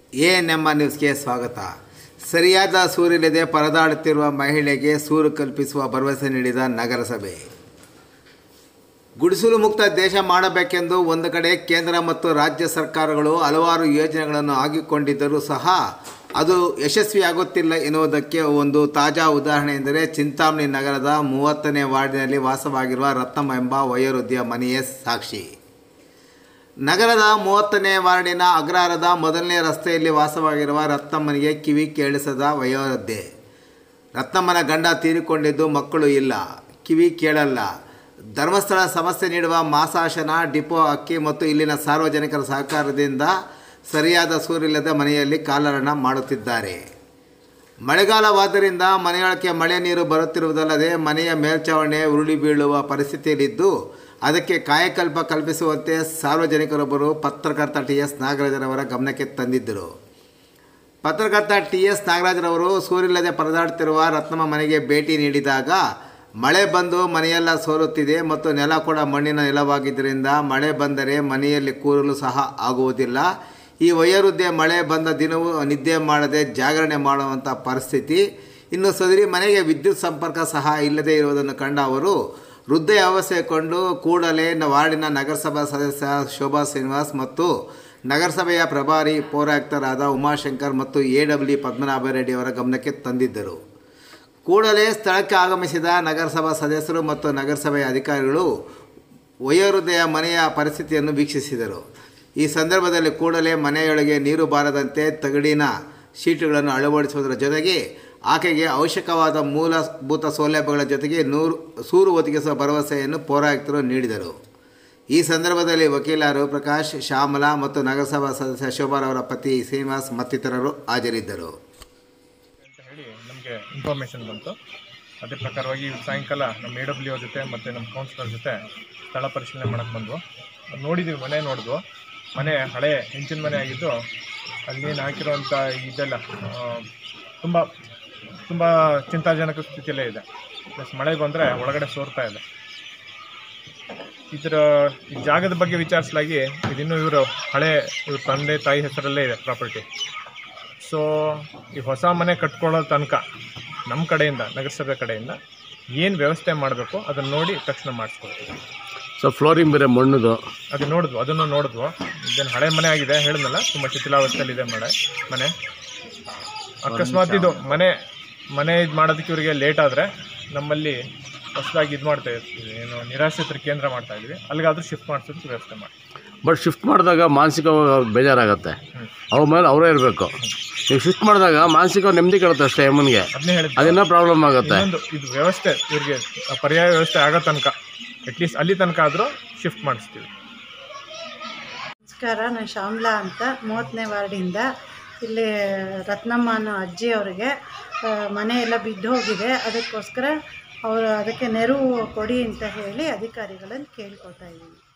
A ನಮ್ಮ ನ್ಯೂಸ್ಗೆ ಸ್ವಾಗತ ಸರಿಯಾದ ಸೂರಿಲ್ಲದೆ ಪರದಾಡುತ್ತಿರುವ ಮಹಿಳೆಗೆ ಸೂರು ಕಲ್ಪಿಸುವ ಭರವಸೆ ನೀಡಿದ ನಗರಸಭೆ ಗುಡಿಸಲು ಮುಕ್ತ ದೇಶ ಮಾಡಬೇಕೆಂದು ಒಂದು ಕಡೆ ಕೇಂದ್ರ ಮತ್ತು ರಾಜ್ಯ ಸರ್ಕಾರಗಳು ಹಲವಾರು ಯೋಜನೆಗಳನ್ನು ಹಾಕಿಕೊಂಡಿದ್ದರೂ ಸಹ ಅದು ಯಶಸ್ವಿಯಾಗುತ್ತಿಲ್ಲ ಎನ್ನುವುದಕ್ಕೆ ಒಂದು ತಾಜಾ ಉದಾಹರಣೆ ಎಂದರೆ ಚಿಂತಾಮಣಿ ನಗರದ ಮೂವತ್ತನೇ ವಾರ್ಡಿನಲ್ಲಿ ವಾಸವಾಗಿರುವ ರತ್ನಮ್ಮ ಎಂಬ ವಯೋವೃದ್ಧಿಯ ಮನೆಯೇ ಸಾಕ್ಷಿ ನಗರದ ಮೂವತ್ತನೇ ವಾರ್ಡಿನ ಅಗ್ರಹಾರದ ಮೊದಲನೇ ರಸ್ತೆಯಲ್ಲಿ ವಾಸವಾಗಿರುವ ರತ್ನಮ್ಮನಿಗೆ ಕಿವಿ ಕೇಳಿಸದ ವಯೋವೃದ್ಧೆ ರತ್ನಮ್ಮನ ಗಂಡ ತೀರಿಕೊಂಡಿದ್ದು ಮಕ್ಕಳು ಇಲ್ಲ ಕಿವಿ ಕೇಳಲ್ಲ ಧರ್ಮಸ್ಥಳ ಸಮಸ್ಯೆ ನೀಡುವ ಮಾಸಾಶನ ಡಿಪೋ ಅಕ್ಕಿ ಮತ್ತು ಇಲ್ಲಿನ ಸಾರ್ವಜನಿಕರ ಸಹಕಾರದಿಂದ ಸರಿಯಾದ ಸೂರಿಲ್ಲದ ಮನೆಯಲ್ಲಿ ಕಾಲಹರಣ ಮಾಡುತ್ತಿದ್ದಾರೆ ಮಳೆಗಾಲವಾದ್ದರಿಂದ ಮನೆಯೊಳಕ್ಕೆ ಮಳೆ ನೀರು ಬರುತ್ತಿರುವುದಲ್ಲದೆ ಮನೆಯ ಮೇಲ್ಛಾವಣಿ ಉರುಳಿ ಬೀಳುವ ಪರಿಸ್ಥಿತಿಯಲ್ಲಿದ್ದು ಅದಕ್ಕೆ ಕಾಯಕಲ್ಪ ಕಲ್ಪಿಸುವಂತೆ ಸಾರ್ವಜನಿಕರೊಬ್ಬರು ಪತ್ರಕರ್ತ ಟಿ ಎಸ್ ನಾಗರಾಜರವರ ಗಮನಕ್ಕೆ ತಂದಿದ್ದರು ಪತ್ರಕರ್ತ ಟಿ ಎಸ್ ನಾಗರಾಜರವರು ಸೂರಿಲ್ಲದೆ ಪರದಾಡುತ್ತಿರುವ ರತ್ನಮ್ಮ ಮನೆಗೆ ಭೇಟಿ ನೀಡಿದಾಗ ಮಳೆ ಬಂದು ಮನೆಯೆಲ್ಲ ಸೋರುತ್ತಿದೆ ಮತ್ತು ನೆಲ ಕೂಡ ಮಣ್ಣಿನ ನೆಲವಾಗಿದ್ದರಿಂದ ಮಳೆ ಬಂದರೆ ಮನೆಯಲ್ಲಿ ಕೂರಲು ಸಹ ಆಗುವುದಿಲ್ಲ ಈ ವಯೋವೃದ್ಧೆ ಮಳೆ ಬಂದ ದಿನವೂ ನಿದ್ದೆ ಮಾಡದೆ ಜಾಗರಣೆ ಮಾಡುವಂಥ ಪರಿಸ್ಥಿತಿ ಇನ್ನು ಸದರಿ ಮನೆಗೆ ವಿದ್ಯುತ್ ಸಂಪರ್ಕ ಸಹ ಇಲ್ಲದೇ ಇರುವುದನ್ನು ಕಂಡ ಅವರು ವೃದ್ಧೆ ಅವಸ್ಥೆ ಕೊಂಡು ಕೂಡಲೇ ನ- ವಾರ್ಡಿನ ನಗರಸಭಾ ಸದಸ್ಯ ಶೋಭಾ ಶ್ರೀನಿವಾಸ್ ಮತ್ತು ನಗರಸಭೆಯ ಪ್ರಭಾರಿ ಪೌರಾಯುಕ್ತರಾದ ಉಮಾಶಂಕರ್ ಮತ್ತು ಎ ಡಬ್ಲ್ಯೂ ಪದ್ಮನಾಭ ರೆಡ್ಡಿ ಅವರ ಗಮನಕ್ಕೆ ತಂದಿದ್ದರು ಕೂಡಲೇ ಸ್ಥಳಕ್ಕೆ ಆಗಮಿಸಿದ ನಗರಸಭಾ ಸದಸ್ಯರು ಮತ್ತು ನಗರಸಭೆಯ ಅಧಿಕಾರಿಗಳು ವಯೋವೃದ್ಧೆಯ ಮನೆಯ ಪರಿಸ್ಥಿತಿಯನ್ನು ವೀಕ್ಷಿಸಿದರು ಈ ಸಂದರ್ಭದಲ್ಲಿ ಕೂಡಲೇ ಮನೆಯೊಳಗೆ ನೀರು ಬಾರದಂತೆ ತಗಡಿನ ಶೀಟುಗಳನ್ನು ಅಳವಡಿಸುವುದರ ಜೊತೆಗೆ ಆಕೆಗೆ ಅವಶ್ಯಕವಾದ ಮೂಲಭೂತ ಸೌಲಭ್ಯಗಳ ಜೊತೆಗೆ ನೂರು ಸೂರು ಒದಗಿಸುವ ಭರವಸೆಯನ್ನು ಪೌರಾಯುಕ್ತರು ನೀಡಿದರು ಈ ಸಂದರ್ಭದಲ್ಲಿ ವಕೀಲರು ಪ್ರಕಾಶ್ ಶ್ಯಾಮಲಾ ಮತ್ತು ನಗರಸಭಾ ಸದಸ್ಯ ಶೋಭಾರವರ ಪತಿ ಶ್ರೀನಿವಾಸ್ ಮತ್ತಿತರರು ಹಾಜರಿದ್ದರು ಅಂತ ಹೇಳಿ ನಮಗೆ ಇನ್ಫಾರ್ಮೇಷನ್ ಬಂತು ಅದೇ ಪ್ರಕಾರವಾಗಿ ಇವತ್ತು ಸಾಯಂಕಾಲ ನಮ್ಮ ಎ ಡಬ್ಲ್ಯೂ ಜೊತೆ ಮತ್ತು ನಮ್ಮ ಕೌನ್ಸಿಲರ್ ಜೊತೆ ಸ್ಥಳ ಪರಿಶೀಲನೆ ಮಾಡಕ್ಕೆ ಬಂದ್ವು ನೋಡಿದ್ವಿ ಮನೆ ನೋಡಿದ್ವು ಮನೆ ಹಳೆ ಹೆಂಚಿನ ಮನೆ ಆಗಿದ್ದು ಅಲ್ಲೇನು ಹಾಕಿರೋಂಥ ಇದೆಲ್ಲ ತುಂಬ ತುಂಬ ಚಿಂತಾಜನಕ ಸ್ಥಿತಿಯಲ್ಲೇ ಇದೆ ಪ್ಲಸ್ ಮಳೆ ಬಂದರೆ ಒಳಗಡೆ ಸೋರ್ತಾ ಇದೆ ಇದರ ಈ ಜಾಗದ ಬಗ್ಗೆ ವಿಚಾರಿಸಲಾಗಿ ಇದಿನ್ನೂ ಇವರು ಹಳೆ ಇವ್ರ ತಂದೆ ತಾಯಿ ಹೆಸರಲ್ಲೇ ಇದೆ ಪ್ರಾಪರ್ಟಿ ಸೊ ಈ ಹೊಸ ಮನೆ ಕಟ್ಕೊಳ್ಳೋ ತನಕ ನಮ್ಮ ಕಡೆಯಿಂದ ನಗರಸಭೆ ಕಡೆಯಿಂದ ಏನು ವ್ಯವಸ್ಥೆ ಮಾಡಬೇಕು ಅದನ್ನು ನೋಡಿ ತಕ್ಷಣ ಮಾಡಿಸ್ಕೊಡ್ತೀವಿ ಸೊ ಫ್ಲೋರಿಂಗ್ ಬೇರೆ ಮಣ್ಣುದು ಅದು ನೋಡಿದ್ವು ಅದನ್ನು ನೋಡಿದ್ವು ಇದೇನು ಹಳೆ ಮನೆ ಆಗಿದೆ ಹೇಳಿದ್ನಲ್ಲ ತುಂಬ ಶಿಥಿಲಾವಸ್ಥೆಯಲ್ಲಿದೆ ಮನೆ ಮನೆ ಅಕಸ್ಮಾತ್ ಇದು ಮನೆ ಮನೆ ಇದು ಮಾಡೋದಕ್ಕೆ ಇವರಿಗೆ ಲೇಟ್ ಆದರೆ ನಮ್ಮಲ್ಲಿ ಹೊಸದಾಗಿ ಇದು ಮಾಡ್ತಾ ಇರ್ತೀವಿ ಏನು ನಿರಾಶ್ರಿತರ ಕೇಂದ್ರ ಮಾಡ್ತಾ ಇದ್ವಿ ಅಲ್ಲಿಗಾದ್ರೂ ಶಿಫ್ಟ್ ಮಾಡಿಸೋದಕ್ಕೆ ವ್ಯವಸ್ಥೆ ಮಾಡಿ ಬಟ್ ಶಿಫ್ಟ್ ಮಾಡಿದಾಗ ಮಾನಸಿಕವಾಗಿ ಅವ್ರಿಗೆ ಬೇಜಾರಾಗುತ್ತೆ ಅವ್ರ ಮೇಲೆ ಅವರೇ ಇರಬೇಕು ನೀವು ಶಿಫ್ಟ್ ಮಾಡಿದಾಗ ಮಾನಸಿಕ ನೆಮ್ಮದಿ ಕೇಳುತ್ತೆ ಅಷ್ಟೇ ಅಮ್ಮನಿಗೆ ಅದನ್ನೇ ಹೇಳಿದ್ವಿ ಅದೇನೋ ಪ್ರಾಬ್ಲಮ್ ಆಗುತ್ತೆ ಇನ್ನೊಂದು ಇದು ವ್ಯವಸ್ಥೆ ಇವ್ರಿಗೆ ಪರ್ಯಾಯ ವ್ಯವಸ್ಥೆ ಆಗೋ ತನಕ ಅಟ್ಲೀಸ್ಟ್ ಅಲ್ಲಿ ತನಕ ಆದರೂ ಶಿಫ್ಟ್ ಮಾಡಿಸ್ತೀವಿ ನಮಸ್ಕಾರ ನಾನು ಶ್ಯಾಮ್ಲಾ ಅಂತ ಮೂವತ್ತನೇ ವಾರ್ಡಿಂದ ಇಲ್ಲಿ ರತ್ನಮ್ಮ ಅನ್ನೋ ಅಜ್ಜಿ ಅವರಿಗೆ ಆ, ಮನೆ ಎಲ್ಲ ಬಿದ್ದು ಹೋಗಿದೆ ಅದಕ್ಕೋಸ್ಕರ ಅವರು ಅದಕ್ಕೆ ನೆರವು ಕೊಡಿ ಅಂತ ಹೇಳಿ ಅಧಿಕಾರಿಗಳನ್ನು ಕೇಳ್ಕೊತಾ ಇದ್ದೀನಿ